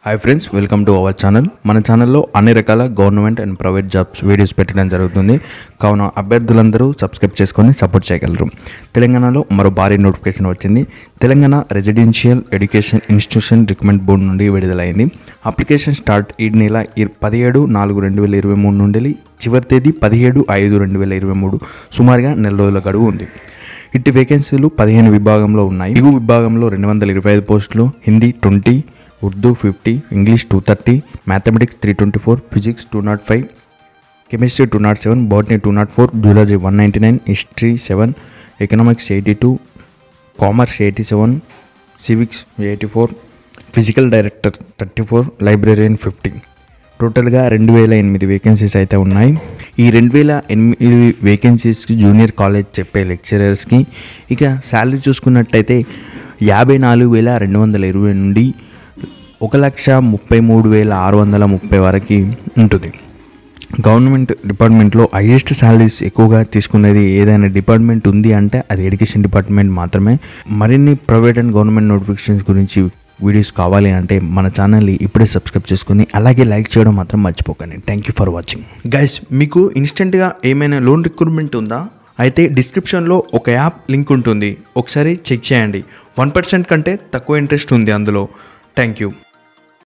hi friends welcome to our channel మన ఛానల్లో అన్ని రకాల government and private jobs videos పెట్టడం జరుగుతుంది కావున అభ్యర్థులందరూ సబ్స్క్రైబ్ చేసుకొని సపోర్ట్ చేయగలరు తెలంగాణలో మరో భారీ నోటిఫికేషన్ వచ్చింది Telangana residential education institution recommend board నుండి విడుదలైంది అప్లికేషన్ స్టార్ట్ ఈ నెల ఇర్- పదిహేడు నాలుగు రెండు వేల ఇరవై మూడు నుండి చివరి తేదీ పదిహేడు ఐదు రెండు వేల ఇరవై మూడు సుమారుగా నెల రోజుల గడువు ఉంది ఇట్టి వేకెన్సీలు పదిహేను విభాగంలో ఉన్నాయి దిగు విభాగంలో రెండు వందల ఇరవై ఐదు పోస్టులు Hindi twenty Urdu fifty English two thirty mathematics three twenty four physics two nought five chemistry two nought seven botany two nought four zoology one ninety nine history seven economics eighty two commerce eighty seven civics eighty four physical director thirty four librarian fifty టోటల్గా రెండు వేల ఎనిమిది vacancies అయితే ఉన్నాయి ఈ రెండు వేల ఎనిమిది వేకెన్సీస్కి జూనియర్ కాలేజ్ చెప్పే లెక్చరర్స్కి ఇక శాలరీ చూసుకున్నట్టయితే యాభై నాలుగు వేల రెండు వందల ఇరవై నుండి ఒక లక్ష ముప్పై మూడు వేల ఆరు వందల ముప్పై వరకు ఉంటుంది గవర్నమెంట్ డిపార్ట్మెంట్లో హైయెస్ట్ శాలరీస్ ఎక్కువగా తీసుకునేది ఏదైనా డిపార్ట్మెంట్ ఉంది అంటే అది ఎడ్యుకేషన్ డిపార్ట్మెంట్ మాత్రమే మరిన్ని ప్రైవేట్ అండ్ గవర్నమెంట్ నోటిఫికేషన్స్ గురించి వీడియోస్ కావాలి అంటే మన ఛానల్ని ఇప్పుడే సబ్స్క్రైబ్ చేసుకుని అలాగే లైక్ చేయడం మాత్రం మర్చిపోకండి thank you for watching guys మీకు ఇన్స్టెంట్గా ఏమైనా లోన్ రిక్రూట్మెంట్ ఉందా అయితే డిస్క్రిప్షన్లో ఒక యాప్ లింక్ ఉంటుంది ఒకసారి చెక్ చేయండి వన్ పర్సెంట్ కంటే తక్కువ ఇంట్రెస్ట్ ఉంది అందులో థ్యాంక్ యూ